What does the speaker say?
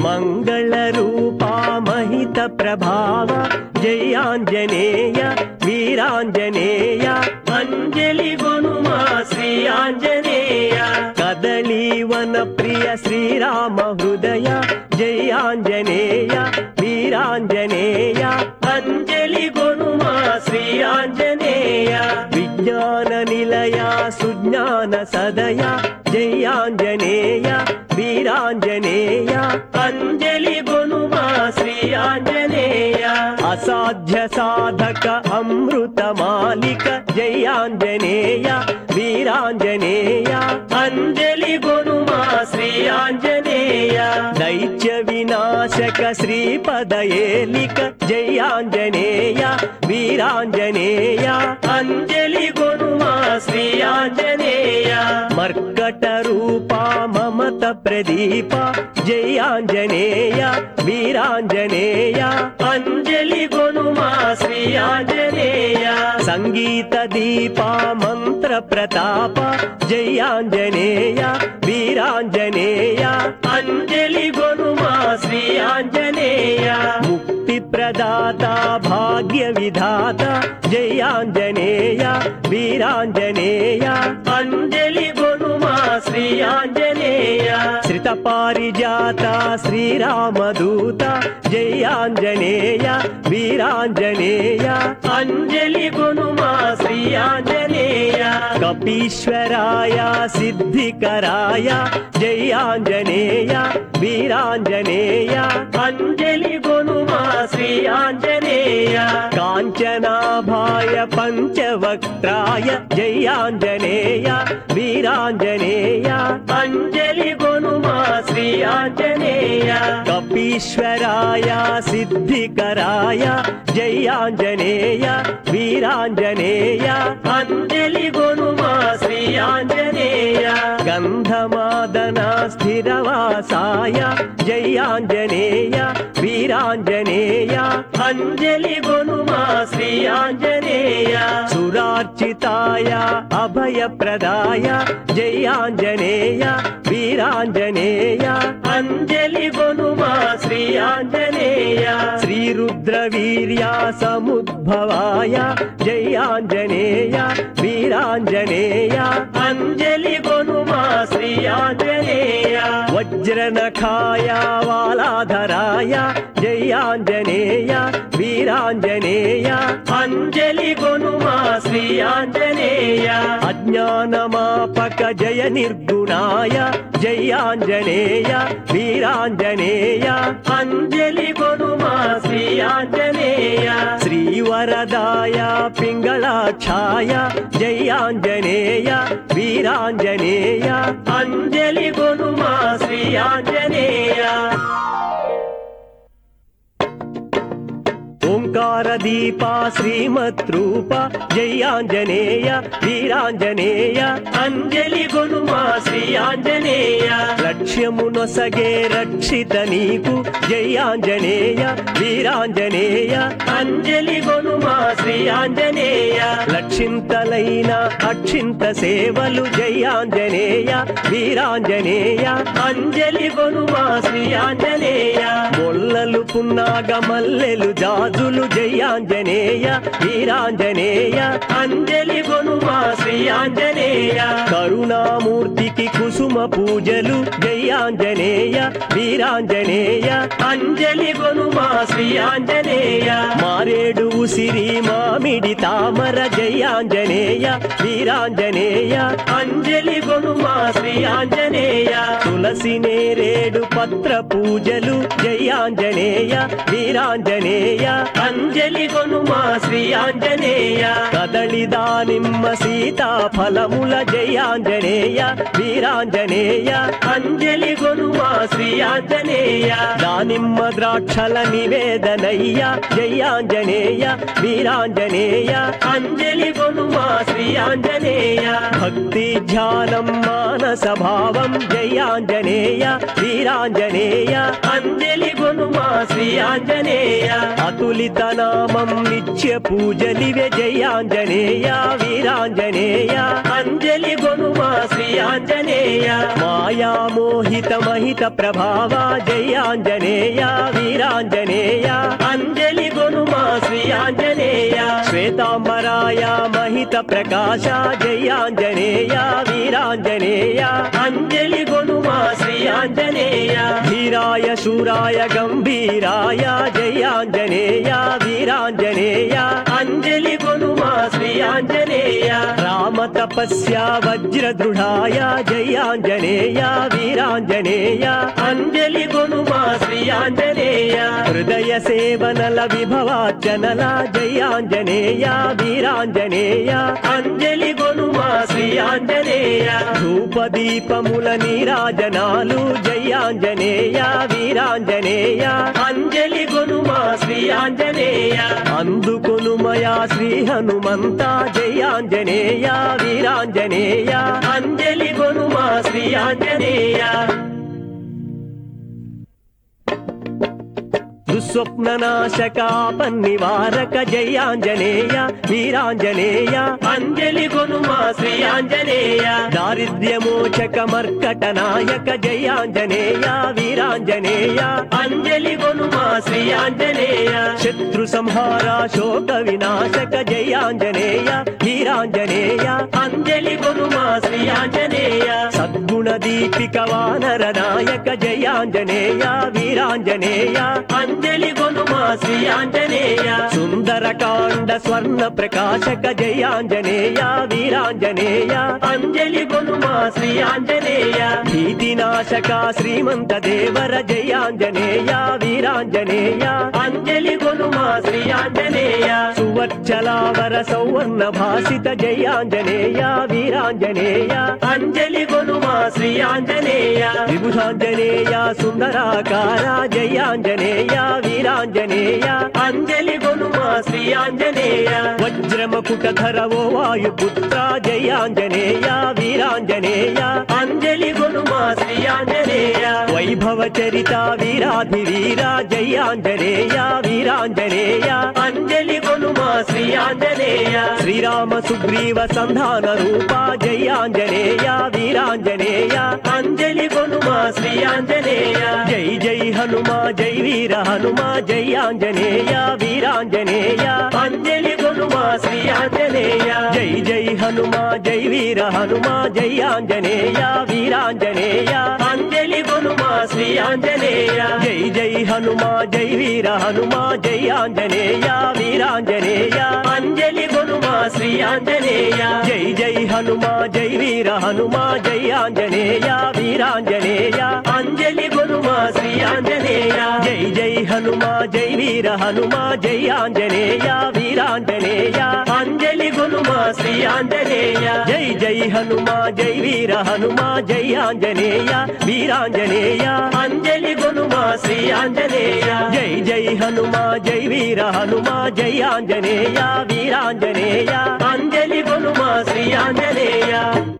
మంగళ రూపా మహిత ప్రభావ జయాంజనేయ వీరాంజనేయ అంజలి గొనుమా శ్రీ ఆంజనేయ కదళీవన ప్రియ శ్రీరామ హృదయ జయాంజనేయ వీరాంజనేయ అంజలి గొనుమా శ్రీ ఆంజనేయ విజ్ఞాన నిలయ సుజ్ఞాన సదయ జయాంజనేయ వీరాంజనేయ అంజలి గొనుమా శ్రీ ఆంజనేయ అసాధ్య సాధక అమృత మాలిక జయాంజనేయ వీరాంజనేయ అంజలి గొనుమా శ్రీ ఆంజనేయ దైత్య వినాశక శ్రీపద ఏలిక జయాంజనేయ వీరాంజనేయ అంజలి గొనుమా శ్రీ ఆంజనేయ మర్కట రూపా మమత ప్రదీప జయాంజనేయ వీరాంజనేయ అంజలి గొనుమా శ్రీ ఆంజనేయ సంగీత దీప మంత్ర ప్రతాప జయాంజనేయ వీరాంజనేయ అంజలి గొనుమా శ్రీ ఆంజనేయ ముక్తి ప్రదాత భాగ్య విధాత జయాంజనేయ వీరాంజనేయ అంజలి గొనుమా శ్రీ ఆంజనేయ శ్రిత పారిజాత శ్రీరామదూత జయాంజనేయ వీరాంజనేయ అంజలి గొనుమా శ్రీ ఆంజనేయ కపీశ్వరాయ సిద్ధికరాయ జయాంజనేయ వీరాంజనేయ అంజలి గొనుమా శ్రీ ఆంజనేయ కాంచనాభాయ పంచవక్త్రాయ జయాంజనేయ వీరాంజనేయ అంజలి గొనుమా శ్రీ ఆంజనేయ కపీశ్వరాయ సిద్ధికరాయ జయాంజనేయ వీరాంజనేయ అంజలి గొనుమా శ్రీ ఆంజనేయ గంధమాదన స్థిరవాసాయ జయాంజనేయ వీరాంజనేయ అంజలి గొనుమా శ్రీ ఆంజనేయ సురార్చితాయ అభయప్రదాయ జయాంజనేయ వీరాంజనేయ అంజలి గొనుమా శ్రీ ఆంజనేయ శ్రీరుద్ర వీర్య సముద్భవాయ జయాంజనేయ వీరాంజనేయ అంజలి గొనుమా శ్రీ ఆంజనేయ వజ్రనఖాయ వాలాధరాయ జయాంజనేయ వీరాంజనేయ అంజలి గొనుమా శ్రీ ఆంజనేయ అజ్ఞానమాపక జయ నిర్గుణాయ జయాంజనేయ వీరాంజనేయ అంజలి గొనుమా శ్రీ ఆంజనేయ శ్రీవరదాయ పింగళాక్షాయ జయాంజనేయ వీరాంజనేయ అంజలి గొనుమా శ్రీ ఆంజనేయ ఓంకార దీప శ్రీమత్ రూప జయాంజనేయ వీరాంజనేయ అంజలి గొనుమా శ్రీ ఆంజనేయ లక్ష్యమునొసగే రక్షిత నీకు జయాంజనేయ వీరాంజనేయ అంజలి గొనుమా శ్రీ ఆంజనేయ లక్షింతలైన అక్షింత సేవలు జయాంజనేయ వీరాంజనేయ అంజలి గొనుమా శ్రీ ఆంజనేయ మొల్లలు పున్నాగ మల్లెలు జాజులు జయాంజనేయ వీరాంజనేయ అంజలి గొనుమా శ్రీ ఆంజనేయ కరుణామూర్తికి కుసుమ పూజలు జయాంజనేయ వీరాంజనేయ అంజలి గొనుమా శ్రీ ఆంజనేయ మారేడు ఉసిరి మామిడి తామర జయాంజనేయ వీరాంజనేయ అంజలి గొనుమా శ్రీ ఆంజనేయ తులసి నేరేడు పత్ర పూజలు జయాంజనేయ వీరాంజనేయ అంజలి గొనుమా శ్రీ ఆంజనేయ కదళి దానిమ్మ సీతా ఫలముల జయాంజనేయ వీరాంజనేయ అంజలి గొనుమా శ్రీ ఆంజనేయ దానిమ్మ ద్రాక్షల నివేదనయ్య జయాంజనేయ వీరాంజనేయ అంజలి గొనుమా శ్రీ ఆంజనేయ భక్తి ధ్యానం మానస భావం జయాంజనేయ వీరాంజనేయ అంజలి గొనుమా శ్రీ ఆంజనేయ అతులిత నామం నిత్య పూజలివే జయాంజనేయ వీరాంజనేయ అంజలి గొనుమా శ్రీ ఆంజనేయ మాయా మోహిత మహిత ప్రభావ జయాంజనేయ వీరాంజనేయ అంజలి గొనుమా శ్రీ ఆంజనేయ శ్వేతాంబరాయ మహిత ప్రకాశ జయాంజనేయ వీరాంజనేయ అంజలి గొనుమా శ్రీ ఆంజనేయ ధీరాయ శూరాయ గంభీరాయ జయాంజనేయ వీరాంజనేయ అంజలి గొనుమా శ్రీ ఆంజనేయ రామ తపస్య వజ్రదృఢాయ జయాంజనేయ వీరాంజనేయ అంజలి గొనుమా శ్రీ ఆంజనేయ హృదయ సేవనల విభవార్చనల జయాంజనేయ వీరాంజనేయ అంజలి గొనుమా శ్రీ ఆంజనేయ ధూపదీపముల నీరాజనాలు జయాంజనేయ వీరాంజనేయ అంజలి గొనుమా శ్రీ ఆంజనేయ అందుకొనుమయా శ్రీ హనుమంత జయాంజనేయ వీరాంజనేయ అంజలి గొనుమా శ్రీ ఆంజనేయ దుస్వప్ననాశకాపన్నివారక జయాంజనేయ వీరాంజనేయ అంజలి గొనుమా శ్రీ ఆంజనేయ దారిద్ర్యమోచక మర్కట నాయక జయాంజనేయ వీరాంజనేయ అంజలి గొనుమా శ్రీ ఆంజనేయ శత్రు సంహార శోక వినాశక జయాంజనేయ వీరాంజనేయ అంజలి గొనుమా శ్రీ ఆంజనేయ సద్గుణ దీపిక వానర నాయక జయాంజనేయ వీరాంజనేయ అంజలి గొనుమా శ్రీ ఆంజనేయ సుందరకాండ స్వర్ణ ప్రకాశక జయాంజనేయ వీరాంజనేయ అంజలి గొనుమా శ్రీ ఆంజనేయ భీతినాశక శ్రీమంత దేవర జయాంజనేయ వీరాంజనేయ అంజలి గొనుమా శ్రీ ఆంజనేయ సువర్చలావర సౌవర్ణ భాసిత జయాంజనేయ వీరాంజనేయ అంజలి గొనుమా శ్రీ ఆంజనేయ విభుషాంజనేయ సుందరాకార జయాంజనేయ వీరాంజనేయ అంజలి గొనుమా శ్రీ ఆంజనేయ వజ్రమకుటధర ఓ వాయుపుత్ర జయాంజనేయ వీరాంజనేయ అంజలి గొనుమా శ్రీ ఆంజనేయ వైభవ చరిత వీరాధి వీర జయాంజనేయ వీరాంజనేయ అంజలి గొనుమా శ్రీ ఆంజనేయ శ్రీరామ సుగ్రీవ సంధాన రూప జయాంజనేయ వీరాంజనేయ అంజలి గొనుమా శ్రీ ఆంజనేయ జై జై హనుమా జై వీర హనుమా జై ఆంజనేయ వీరాంజనేయ అంజలి గొనుమా శ్రీ ఆంజనేయ జై జై హనుమా జై వీర హనుమా జై ఆంజనేయ వీరాంజనేయ అంజలి గొనుమా శ్రీ ఆంజనేయ జై జై హనుమా జై వీర హనుమా జై ఆంజనేయ వీరాంజనేయ అంజలి గొనుమా శ్రీ ఆంజనేయ జై జై హనుమా జై వీర హనుమా జై ఆంజనేయ వీరాంజనేయ అంజలి గొనుమా శ్రీ ఆంజనేయ జై జై హనుమా జై వీర హనుమా జై ఆంజనేయ వీరాంజనేయ అంజలి గొనుమా శ్రీ ఆంజనేయ జై జై హనుమా జై వీర హనుమా జై ఆంజనేయ వీరాంజనేయ అంజలి గొనుమా శ్రీ ఆంజనేయ జై జై హనుమా జై వీర హనుమా జై ఆంజనేయ వీరాంజనేయ అంజలి గొనుమా శ్రీ ఆంజనేయ